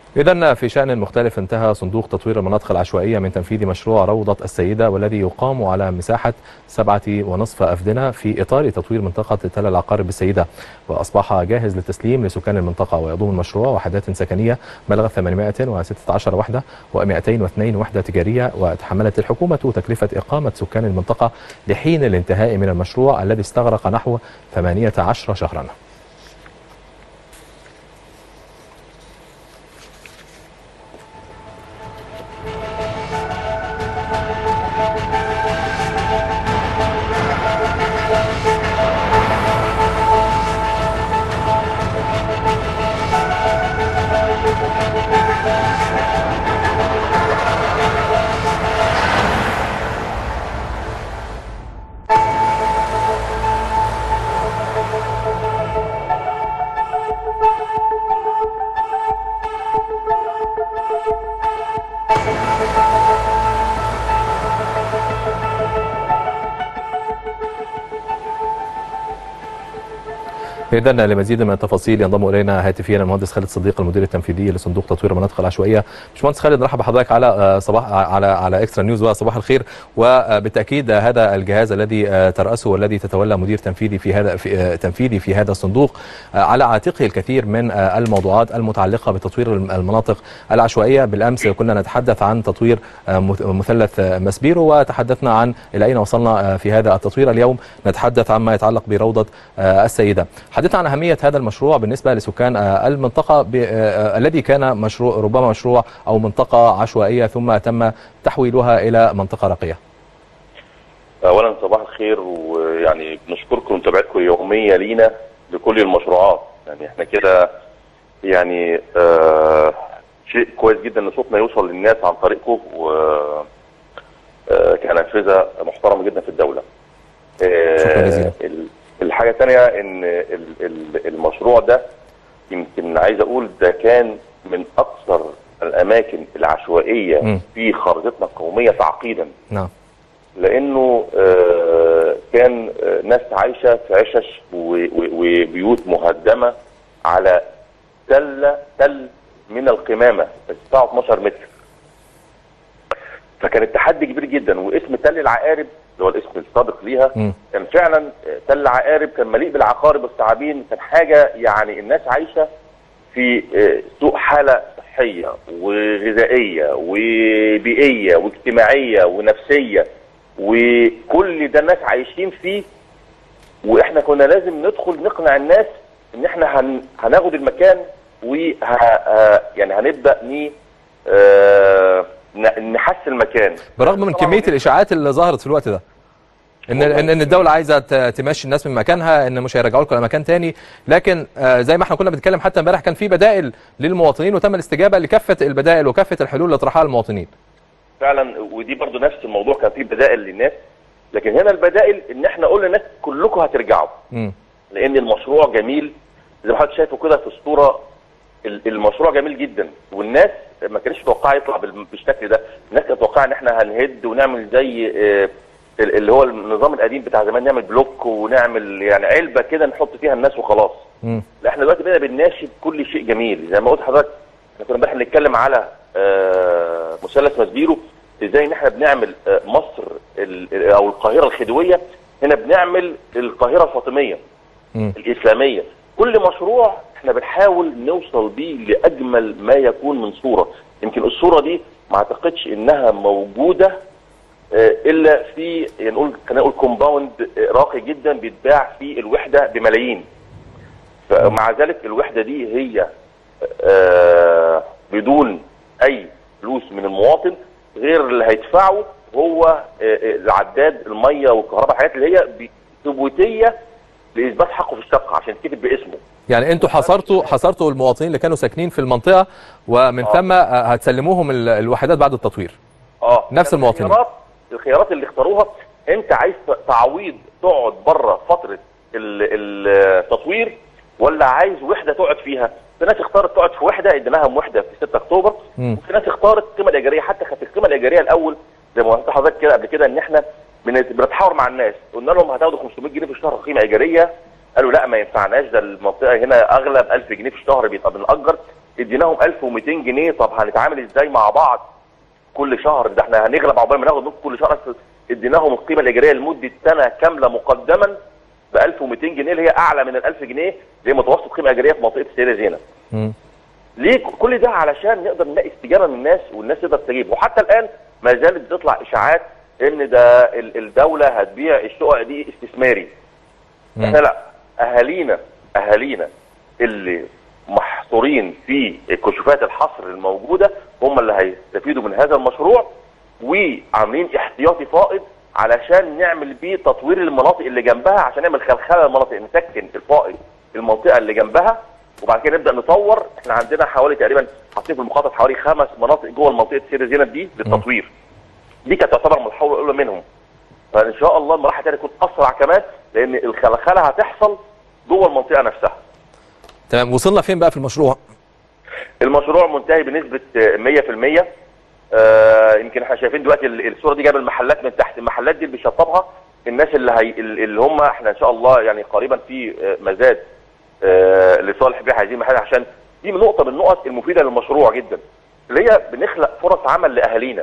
إذا في شأن مختلف انتهى صندوق تطوير المناطق العشوائية من تنفيذ مشروع روضة السيدة والذي يقام على مساحة سبعة ونصف أفدنة في إطار تطوير منطقة تل العقارب بالسيدة وأصبح جاهز للتسليم لسكان المنطقة ويضم المشروع وحدات سكنية بلغت 816 وحدة و202 وحدة تجارية وتحملت الحكومة تكلفة إقامة سكان المنطقة لحين الانتهاء من المشروع الذي استغرق نحو 18 شهرا إذا لمزيد من التفاصيل ينضم إلينا هاتفيا المهندس خالد صديق المدير التنفيذي لصندوق تطوير المناطق العشوائية. باشمهندس خالد نرحب بحضرتك على صباح على على اكسترا نيوز وصباح الخير وبالتأكيد هذا الجهاز الذي ترأسه والذي تتولى مدير تنفيذي في هذا في تنفيذي في هذا الصندوق على عاتقه الكثير من الموضوعات المتعلقة بتطوير المناطق العشوائية بالأمس كنا نتحدث عن تطوير مثلث مسبيرو وتحدثنا عن إلى أين وصلنا في هذا التطوير اليوم نتحدث عما يتعلق بروضة السيدة. حدثنا عن أهمية هذا المشروع بالنسبة لسكان المنطقة الذي كان مشروع ربما مشروع أو منطقة عشوائية ثم تم تحويلها إلى منطقة راقية أولا صباح الخير ويعني بنشكركم متابعتكم اليومية لينا لكل المشروعات يعني احنا كده يعني آه شيء كويس جدا ان صوتنا يوصل للناس عن طريقكم و آه كنافذه محترمه جدا في الدوله. آه شكرا جزيلا. الحاجه الثانيه ان المشروع ده يمكن عايز اقول ده كان من اكثر الاماكن العشوائيه م. في خارطتنا القوميه تعقيدا نعم لانه كان ناس عايشه في عشش وبيوت مهدمه على تله تل من القمامه ارتفاعه 12 متر فكان التحدي كبير جدا واسم تل العقارب اللي هو الاسم السابق ليها م. كان فعلا تل عقارب كان مليء بالعقارب والثعابين كان حاجه يعني الناس عايشه في سوء حاله صحيه وغذائيه وبيئيه واجتماعيه ونفسيه وكل ده الناس عايشين فيه واحنا كنا لازم ندخل نقنع الناس ان احنا هن هناخد المكان وه يعني هنبدا ن آه نحسن المكان برغم من كميه الاشاعات اللي ظهرت في الوقت ده ان ان ان الدوله عايزه تمشي الناس من مكانها ان مش هيرجعوا لكم لمكان تاني لكن زي ما احنا كنا بنتكلم حتى امبارح كان في بدائل للمواطنين وتم الاستجابه لكافه البدائل وكافه الحلول اللي طرحها المواطنين فعلا ودي برضو نفس الموضوع كان في بدائل للناس لكن هنا البدائل ان احنا قلنا للناس كلكم هترجعوا م. لان المشروع جميل زي ما حضرتك شايفه كده في الصوره المشروع جميل جدا والناس ما كانتش متوقعه يطلع بالشكل ده الناس كانت متوقعه ان احنا هنهد ونعمل زي اللي هو النظام القديم بتاع زمان نعمل بلوك ونعمل يعني علبه كده نحط فيها الناس وخلاص م. لا احنا دلوقتي بقينا بنناشد كل شيء جميل زي ما قلت لحضرتك احنا كنا امبارح بنتكلم على مثلث مسبيرو ازاي ان احنا بنعمل مصر او القاهره الخديويه هنا بنعمل القاهره الفاطميه م. الاسلاميه كل مشروع احنا بنحاول نوصل بيه لاجمل ما يكون من صوره يمكن الصوره دي ما اعتقدش انها موجوده الا في يعني نقول خلينا نقول كومباوند راقي جدا بيتباع في الوحده بملايين فمع ذلك الوحده دي هي بدون اي فلوس من المواطن غير اللي هيدفعه هو العداد الميه والكهرباء الحاجات اللي هي ثبوتيه لاثبات حقه في الشقه عشان تكتب باسمه يعني انتوا حصرتوا حصرتوا المواطنين اللي كانوا ساكنين في المنطقه ومن آه. ثم هتسلموهم الوحدات بعد التطوير اه نفس المواطنين الخيارات الخيارات اللي اختاروها انت عايز تعويض تقعد بره فتره التطوير ولا عايز وحده تقعد فيها في ناس اختارت تقعد في وحده اديناهم وحده في 6 اكتوبر م. وفي ناس اختارت القيمه الايجاريه حتى كانت القيمه الايجاريه الاول زي ما قلت لحضرتك كده قبل كده ان احنا بنتحاور مع الناس قلنا لهم هتاخدوا 500 جنيه في الشهر قيمه ايجاريه قالوا لا ما ينفعناش ده المنطقه هنا اغلب 1000 جنيه في الشهر بيبقى بنأجر اديناهم 1200 جنيه طب هنتعامل ازاي مع بعض كل شهر ده احنا هنغلب عقبال ما ناخد منكم كل شهر بس اديناهم القيمه الايجاريه لمده سنه كامله مقدما ب 1200 جنيه اللي هي اعلى من ال 1000 جنيه اللي هي متوسط قيمه ايجاريه في منطقه السيده زينب مم. ليه كل ده علشان نقدر نلاقي استجابه من الناس والناس تقدر تستجيب وحتى الان ما زالت بتطلع اشاعات ان ده ال- الدوله هتبيع الشقق دي استثماري مم. احنا لا اهالينا اهالينا اللي محصورين في كشوفات الحصر الموجوده هم اللي هيستفيدوا من هذا المشروع وعاملين احتياطي فائض علشان نعمل بيه تطوير المناطق اللي جنبها عشان نعمل خلخله للمناطق نسكن الفائض المنطقه اللي جنبها وبعد كده نبدا نطور احنا عندنا حوالي تقريبا حاطين في المخطط حوالي خمس مناطق جوه منطقه سير زينب دي للتطوير دي كانت تعتبر المرحله الاولى منهم فان شاء الله المراحل الثانيه تكون اسرع كمان لان الخلخله هتحصل جوه المنطقه نفسها تمام وصلنا فين بقى في المشروع المشروع منتهي بنسبه آه، 100% آه، يمكن احنا شايفين دلوقتي ال- الصوره دي جايبه المحلات من تحت المحلات دي اللي بيشطبها الناس اللي هي اللي هم احنا ان شاء الله يعني قريبا في آه، مزاد آه، لصالح بيع هذه المحلات عشان دي من نقطه من النقط المفيده للمشروع جدا اللي هي بنخلق فرص عمل لاهالينا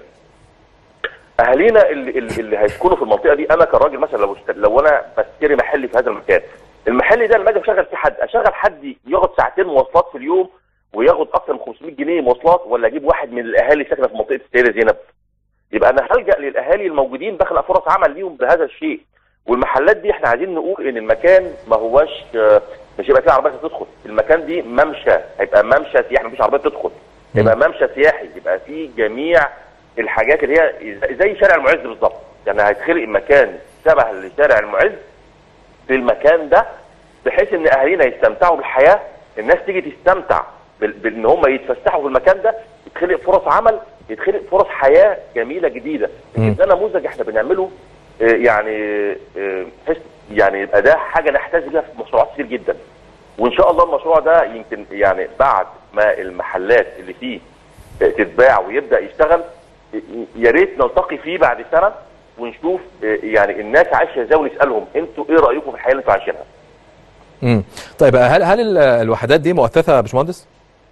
اهالينا اللي, اللي اللي هيسكنوا في المنطقه دي انا كراجل مثلا لو اشت- لو انا بشتري محل في هذا المكان المحل ده لما اجي اشغل فيه حد اشغل حد ياخد ساعتين مواصلات في اليوم وياخد اكثر من 500 جنيه مواصلات ولا اجيب واحد من الاهالي ساكنه في منطقه السيده زينب يبقى انا هلجا للاهالي الموجودين بخلق فرص عمل ليهم بهذا الشيء والمحلات دي احنا عايزين نقول ان المكان ما هواش آه، مش هيبقى فيه عربيات تدخل المكان دي ممشى هيبقى ممشى سياحي مفيش عربيات تدخل يبقى ممشى سياحي يبقى فيه جميع الحاجات اللي هي زي شارع المعز بالظبط يعني هيتخلق مكان شبه لشارع المعز في المكان ده بحيث ان اهالينا يستمتعوا بالحياه الناس تيجي تستمتع بال- بان هم يتفسحوا في المكان ده يتخلق فرص عمل يتخلق فرص حياه جميله جديده مم. يمكن ده نموذج احنا بنعمله آه، يعني آه، بحيث يعني يبقى ده حاجه نحتاج بيها في مشروعات كتير جدا وان شاء الله المشروع ده يمكن يعني بعد ما المحلات اللي فيه آه، تتباع ويبدا يشتغل ي- يا ريت نلتقي فيه بعد سنه ونشوف آه، يعني الناس عايشه ازاي ونسالهم انتوا ايه رايكم في الحياه اللي انتوا عايشينها؟ مم. طيب هل هل ال- الوحدات دي مؤثثه يا باشمهندس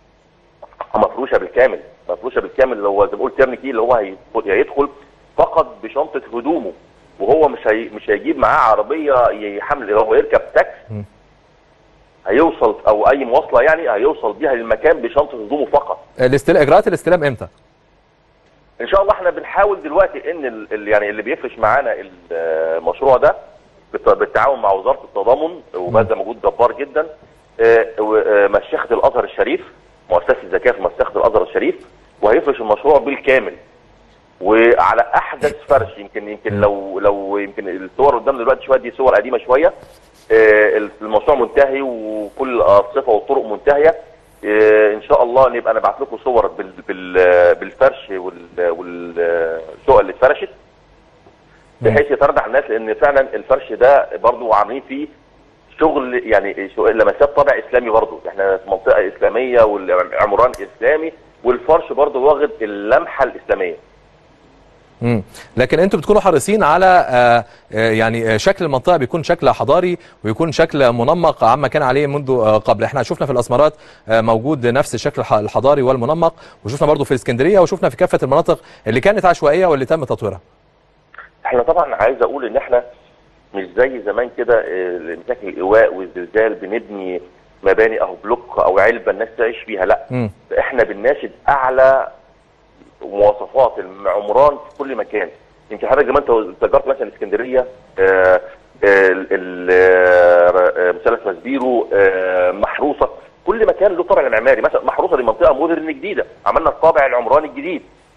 مفروشه بالكامل مفروشه بالكامل اللي هو زي ما قلت ترنكي اللي هو هيدخل هيدخل فقط بشنطه هدومه وهو مش هي مش هيجيب معاه عربيه يحمل لو هو يركب تاكس مم. هيوصل او اي مواصله يعني هيوصل بيها للمكان بشنطه هدومه فقط الاستل... اجراءات الاستلام امتى ان شاء الله احنا بنحاول دلوقتي ان ال- ال- يعني اللي بيفرش معانا المشروع ده بالت- بالتعاون مع وزاره التضامن وبذل مجهود جبار جدا آه، و- آه، مشيخه الازهر الشريف مؤسسه الزكاه في مشيخه الازهر الشريف وهيفرش المشروع بالكامل وعلى احدث فرش يمكن يمكن لو لو يمكن الصور قدام دلوقتي شويه دي صور قديمه شويه آه، المشروع منتهي وكل الارصفه والطرق منتهيه آه، ان شاء الله نبقى نبعت لكم صور بال بال بالفرش وال- والشقق اللي اتفرشت بحيث يتردع الناس لان فعلا الفرش ده برضو عاملين فيه شغل يعني شو- لمسات طابع اسلامي برضو احنا في منطقه اسلاميه والعمران اسلامي والفرش برضو واخد اللمحه الاسلاميه مم. لكن انتوا بتكونوا حريصين على آه، آه، يعني آه، شكل المنطقه بيكون شكل حضاري ويكون شكل منمق عما كان عليه منذ آه، قبل احنا شفنا في الاسمرات آه، موجود نفس الشكل الح- الحضاري والمنمق وشفنا برضو في الاسكندريه وشفنا في كافه المناطق اللي كانت عشوائيه واللي تم تطويرها احنا طبعا عايز اقول ان احنا مش زي زمان كده اه، مشاكل الايواء والزلزال بنبني مباني او بلوك او علبه الناس تعيش فيها لا مم. احنا بنناشد اعلى مواصفات العمران في كل مكان يمكن حضرتك زي ما انت تجربت مثلا اسكندريه آه، ال- ال- آه، مثلث مسبيرو آه، محروسه كل مكان له طابع معماري مثلا محروسه دي منطقه مودرن جديده عملنا الطابع العمراني الجديد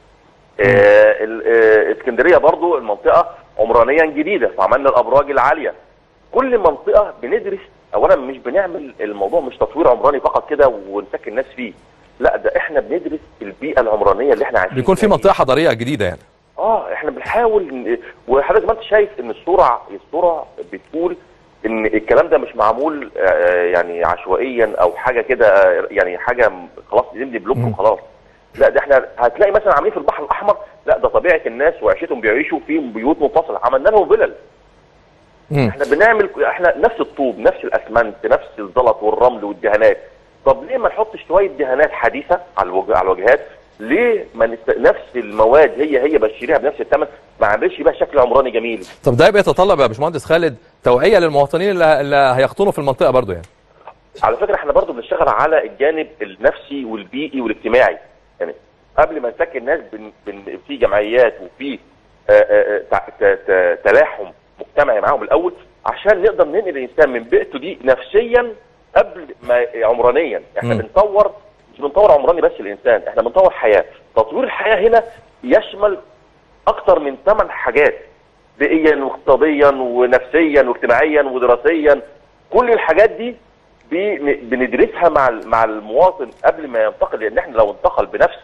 آه، ال- آه، اسكندريه برضو المنطقه عمرانيا جديده فعملنا الابراج العاليه كل منطقه بندرس اولا مش بنعمل الموضوع مش تطوير عمراني فقط كده ونسكن الناس فيه لا ده احنا بندرس البيئه العمرانيه اللي احنا عايشين بيكون في فيها. منطقه حضاريه جديده يعني اه احنا بنحاول ن- وحضرتك ما انت شايف ان الصوره الصوره بتقول ان الكلام ده مش معمول آه، يعني عشوائيا او حاجه كده آه، يعني حاجه م- خلاص نبني بلوك مم. وخلاص لا ده احنا هتلاقي مثلا عاملين في البحر الاحمر لا ده طبيعه الناس وعيشتهم بيعيشوا في بيوت منفصله عملنا لهم فلل مم. احنا بنعمل احنا نفس الطوب نفس الاسمنت نفس الزلط والرمل والدهانات طب ليه ما نحطش شويه دهانات حديثه على الوجه على الواجهات ليه ما نست... نفس المواد هي هي بشتريها بنفس الثمن ما اعملش بقى شكل عمراني جميل طب ده بيتطلب يا باشمهندس خالد توعيه للمواطنين اللي, اللي هيخطنوا في المنطقه برضو يعني على فكره احنا برضو بنشتغل على الجانب النفسي والبيئي والاجتماعي يعني قبل ما نسكن الناس بن... بن... في جمعيات وفي آه، آه، آه، ت... ت... تلاحم مجتمعي معاهم الاول عشان نقدر ننقل الانسان من بيئته دي نفسيا قبل ما عمرانيا احنا مم. بنطور مش بنطور عمراني بس الانسان احنا بنطور حياه تطوير الحياه هنا يشمل اكتر من ثمان حاجات بيئيا واقتصاديا ونفسيا واجتماعيا ودراسيا كل الحاجات دي بن- بندرسها مع ال- مع المواطن قبل ما ينتقل لان احنا لو انتقل بنفس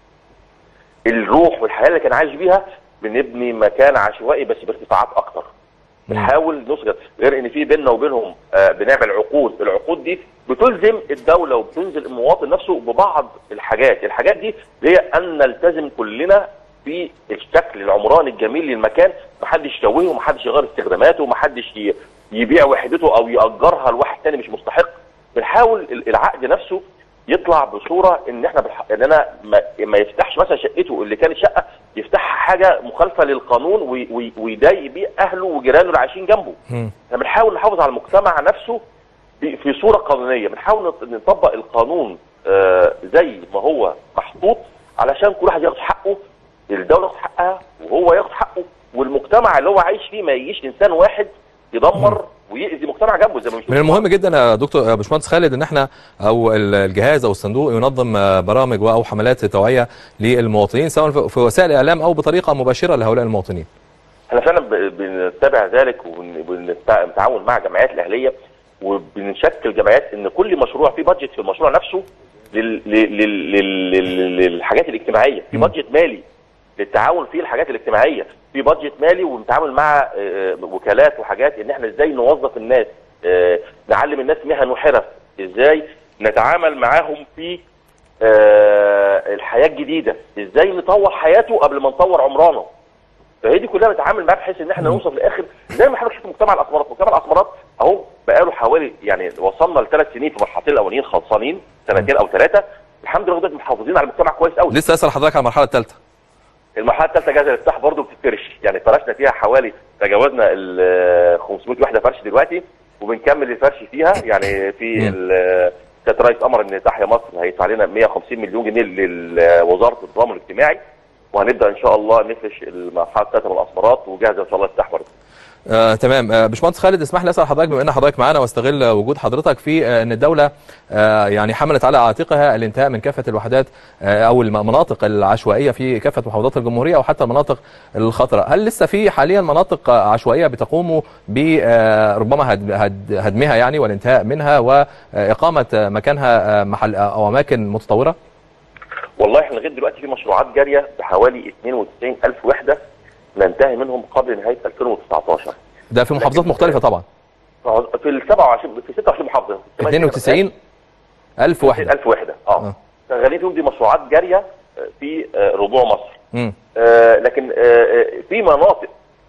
الروح والحياه اللي كان عايش بيها بنبني مكان عشوائي بس بارتفاعات اكتر بنحاول نسقط غير ان في بيننا وبينهم آه بنعمل عقود العقود دي بتلزم الدوله وبتنزل المواطن نفسه ببعض الحاجات الحاجات دي هي ان نلتزم كلنا في الشكل العمراني الجميل للمكان محدش يشوهه ومحدش يغير استخداماته ومحدش ي- يبيع وحدته او ياجرها لواحد تاني مش مستحق بنحاول ال- العقد نفسه يطلع بصوره ان احنا بنح... ان انا ما... ما يفتحش مثلا شقته اللي كانت شقه يفتحها حاجه مخالفه للقانون وي... وي... ويضايق بيه اهله وجيرانه اللي عايشين جنبه مم. احنا بنحاول نحافظ على المجتمع نفسه ب- في صوره قانونيه بنحاول نط- نطبق القانون آه، زي ما هو محطوط علشان كل واحد ياخد حقه الدوله تاخد حقها وهو ياخد حقه والمجتمع اللي هو عايش فيه ما يجيش انسان واحد يدمر ويأذي مجتمع جنبه زي ما بنشوف من المهم جدا يا دكتور يا باشمهندس خالد ان احنا او ال- الجهاز او الصندوق ينظم آه، برامج او حملات توعيه للمواطنين سواء في- في وسائل الاعلام او بطريقه مباشره لهؤلاء المواطنين. احنا فعلا ب- بنتبع ذلك وبنتعاون مع الجمعيات الاهليه وبنشكل جمعيات ان كل مشروع في بادجت في المشروع نفسه لل... لل... لل... لل... للحاجات الاجتماعيه في م. بادجت مالي للتعاون في الحاجات الاجتماعيه في بادجت مالي وبنتعامل مع آه، وكالات وحاجات ان احنا ازاي نوظف الناس آه، نعلم الناس مهن وحرف ازاي نتعامل معاهم في آه، الحياه الجديده ازاي نطور حياته قبل ما نطور عمرانه فهي دي كلها بنتعامل معاها بحيث ان احنا نوصل لاخر زي ما حضرتك شفت مجتمع الاسمرات، مجتمع الاسمرات اهو بقاله حوالي يعني وصلنا لثلاث سنين في المرحلتين الاولانيين خلصانين سنتين او ثلاثه الحمد لله دلوقتي محافظين على المجتمع كويس قوي لسه اسال حضرتك على المرحله الثالثه. المرحله الثالثه جاهزه للافتتاح برضه بتتفرش يعني فرشنا فيها حوالي تجاوزنا ال 500 وحده فرش دلوقتي وبنكمل الفرش فيها يعني في مم. ال- سياده الرئيس امر ان تحيا مصر هيدفع لنا 150 مليون جنيه لوزاره النظام الاجتماعي وهنبدا ان شاء الله نفرش المرحله الثالثه من الاسمرات وجاهزه ان شاء الله تفتح برضه آه، تمام آه، باشمهندس خالد اسمح لي اسال حضرتك بما ان حضرتك معانا واستغل وجود حضرتك في آه، ان الدوله آه، يعني حملت على عاتقها الانتهاء من كافه الوحدات آه، او المناطق العشوائيه في كافه محافظات الجمهوريه او حتى المناطق الخطره، هل لسه في حاليا مناطق آه، عشوائيه بتقوموا ب آه، ربما هد- هد- هدمها يعني والانتهاء منها واقامه آه، مكانها آه، محل او اماكن متطوره؟ والله احنا لغايه دلوقتي في مشروعات جاريه بحوالي 92 الف وحده ننتهي منهم قبل نهايه 2019 ده في محافظات مختلفه طبعا في ال 27 في 26 محافظه 92 ألف وحده الف وحده آه. اه شغالين فيهم دي مشروعات جاريه آه، في آه، ربوع مصر مم. آه، لكن آه، آه، في مناطق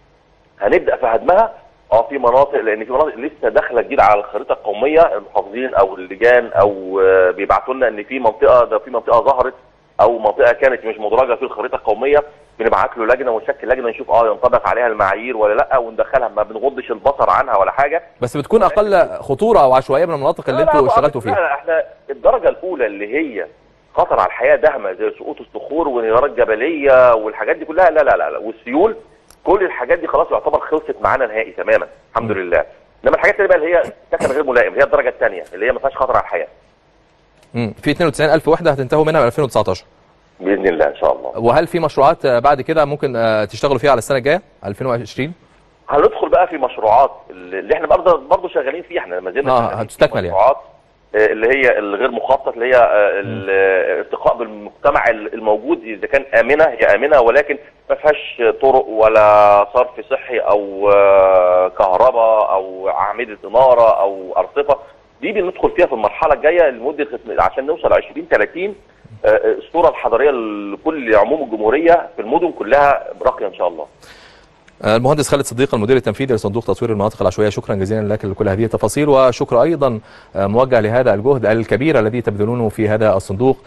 هنبدا في هدمها اه في مناطق لان في مناطق لسه داخله جديد على الخريطه القوميه المحافظين او اللجان او آه، بيبعتوا لنا ان في منطقه ده في منطقه ظهرت او منطقه كانت مش مدرجه في الخريطه القوميه بنبعت له لجنه ونشكل لجنه نشوف اه ينطبق عليها المعايير ولا لا وندخلها ما بنغضش البصر عنها ولا حاجه بس بتكون اقل خطوره او عشوائيه من المناطق اللي لا، لا، انتوا لا، اشتغلتوا لا، فيها لا، احنا الدرجه الاولى اللي هي خطر على الحياه دهمه زي سقوط الصخور وانهيارات جبليه والحاجات دي كلها لا لا لا, لا. والسيول كل الحاجات دي خلاص يعتبر خلصت معانا نهائي تماما الحمد لله انما الحاجات اللي بقى اللي هي سكن غير ملائم اللي هي الدرجه الثانيه اللي هي ما فيهاش خطر على الحياه مم. في 92000 وحده هتنتهوا منها من 2019 باذن الله ان شاء الله وهل في مشروعات آه، بعد كده ممكن آه، تشتغلوا فيها على السنه الجايه 2020 هندخل بقى في مشروعات اللي احنا برضه برضه شغالين فيها احنا ما زلنا آه، شغالين في هتستكمل يعني. مشروعات آه، اللي هي الغير مخطط اللي هي آه، الارتقاء بالمجتمع الموجود اذا كان امنه هي امنه ولكن ما فيهاش طرق ولا صرف صحي او آه، كهرباء او اعمده اناره او ارصفه دي بندخل فيها في المرحله الجايه لمده عشان نوصل 20 30 آه، آه، الصوره الحضاريه لكل عموم الجمهوريه في المدن كلها راقيه ان شاء الله المهندس خالد صديق المدير التنفيذي لصندوق تطوير المناطق العشوائيه شكرا جزيلا لك لكل هذه التفاصيل وشكر ايضا موجه لهذا الجهد الكبير الذي تبذلونه في هذا الصندوق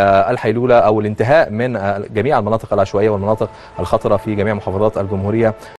للحيلوله او الانتهاء من جميع المناطق العشوائيه والمناطق الخطره في جميع محافظات الجمهوريه